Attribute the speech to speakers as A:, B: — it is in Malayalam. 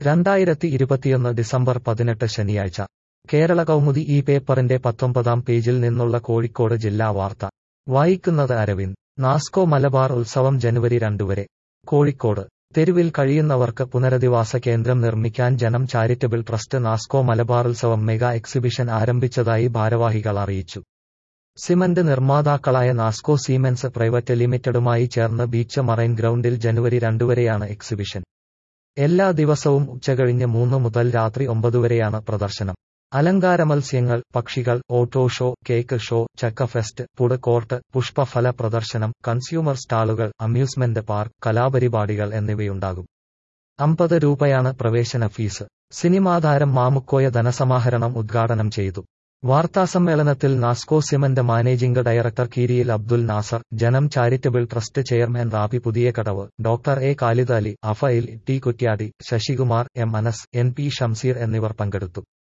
A: രണ്ടായിരത്തി ഇരുപത്തിയൊന്ന് ഡിസംബർ പതിനെട്ട് ശനിയാഴ്ച കേരള കൗമുദി ഈ പേപ്പറിന്റെ പത്തൊമ്പതാം പേജിൽ നിന്നുള്ള കോഴിക്കോട് ജില്ലാ വാർത്ത വായിക്കുന്നത് അരവിന്ദ് നാസ്കോ മലബാർ ഉത്സവം ജനുവരി രണ്ടുവരെ കോഴിക്കോട് തെരുവിൽ കഴിയുന്നവർക്ക് പുനരധിവാസ കേന്ദ്രം നിർമ്മിക്കാൻ ജനം ചാരിറ്റബിൾ ട്രസ്റ്റ് നാസ്കോ മലബാർ ഉത്സവം മെഗാ എക്സിബിഷൻ ആരംഭിച്ചതായി ഭാരവാഹികൾ അറിയിച്ചു സിമന്റ് നിർമ്മാതാക്കളായ നാസ്കോ സീമെൻസ് പ്രൈവറ്റ് ലിമിറ്റഡുമായി ചേർന്ന് ബീച്ച് മറൈൻ ഗ്രൗണ്ടിൽ ജനുവരി രണ്ടുവരെയാണ് എക്സിബിഷൻ എല്ലാ ദിവസവും ഉച്ചകഴിഞ്ഞ് മൂന്ന് മുതൽ രാത്രി ഒമ്പത് വരെയാണ് പ്രദർശനം അലങ്കാര മത്സ്യങ്ങൾ പക്ഷികൾ ഓട്ടോ ഷോ കേക്ക് ഷോ ചക്ക ഫെസ്റ്റ് ഫുഡ് കോർട്ട് പുഷ്പഫല പ്രദർശനം കൺസ്യൂമർ സ്റ്റാളുകൾ അമ്യൂസ്മെന്റ് പാർക്ക് കലാപരിപാടികൾ എന്നിവയുണ്ടാകും അമ്പത് രൂപയാണ് പ്രവേശന ഫീസ് സിനിമാതാരം മാമുക്കോയ ധനസമാഹരണം ഉദ്ഘാടനം ചെയ്തു വാർത്താസമ്മേളനത്തിൽ Nasco cement managing director Keeriyil Abdul Nasar Janam charitable trust chairman Rabi Puthiyakadavu doctor A Khalid Ali അഫയിൽ T Kuttiady Sasikumar M Anas N P Shamseer എന്നിവർ പങ്കെടുത്തു